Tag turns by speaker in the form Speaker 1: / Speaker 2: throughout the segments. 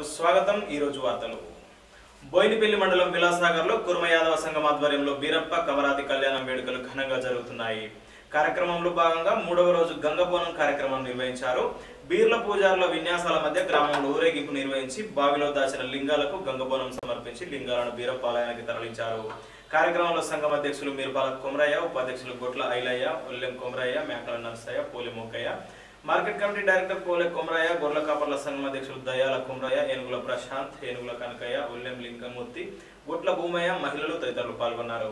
Speaker 1: వార్తలకు స్వాగతం ఈ రోజు వార్తలు బోయినపల్లి మండలం విలాసాగర్ లో కుర్మ యాదవ సంఘం ఆధ్వర్యంలో బీరప్ప కమరాతి కళ్యాణం వేడుకలు ఘనంగా జరుగుతున్నాయి కార్యక్రమంలో భాగంగా మూడవ రోజు గంగబోనం కార్యక్రమం నిర్వహించారు బీర్ల పూజారుల విన్యాసాల మధ్య గ్రామంలో ఊరేగింపు నిర్వహించి బావిలో దాచిన లింగాలకు గంగబోనం సమర్పించి లింగాలను బీరప్పాలయానికి తరలించారు కార్యక్రమంలో సంఘం అధ్యక్షులు మీర్పాల కొమరయ్య ఉపాధ్యక్షులు గొట్ల ఐలయ్య ఒల్లెం కొమరయ్య మేకల నర్సయ్య పోలి మొక్కయ్య మార్కెట్ కమిటీ డైరెక్టర్ పోలే కొమరయ్య గొర్రెల కాపర్ల సంఘం అధ్యక్షులు దయాల కొమరయ్య ఏనుగుల ప్రశాంత్ ఏనుగుల కనకయ్య ఉల్లెం లింగమూర్తి గుట్ల భూమయ్య మహిళలు తదితరులు పాల్గొన్నారు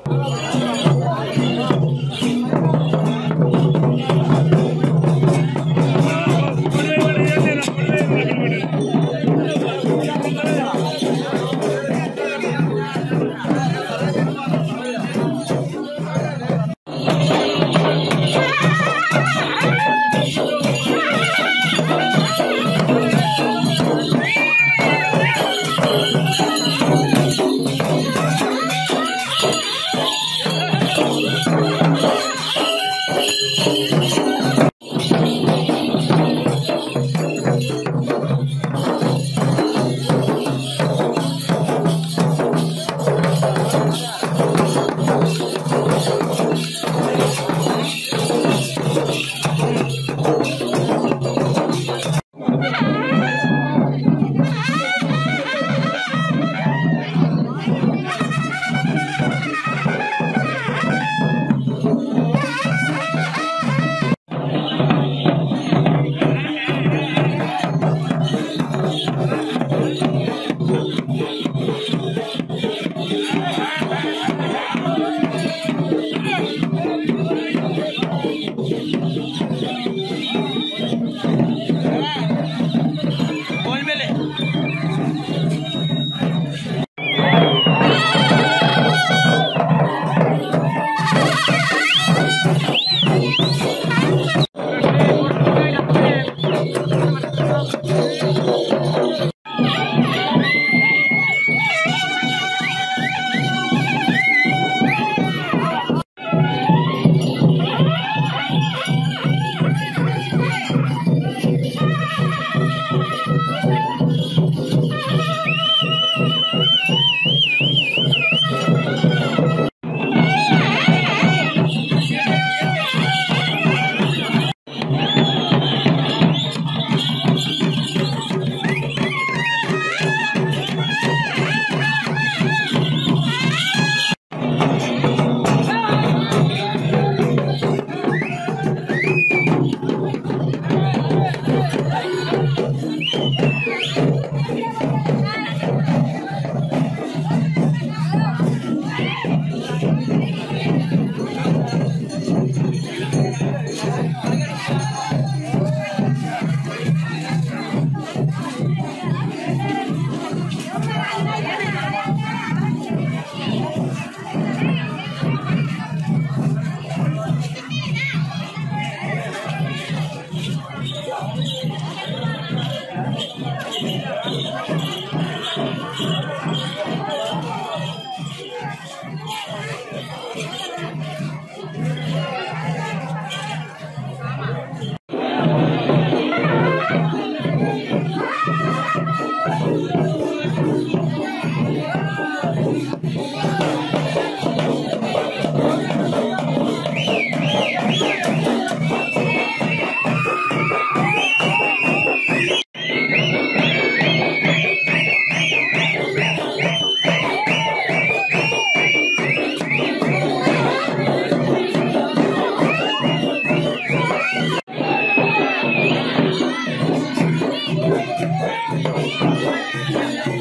Speaker 2: Thank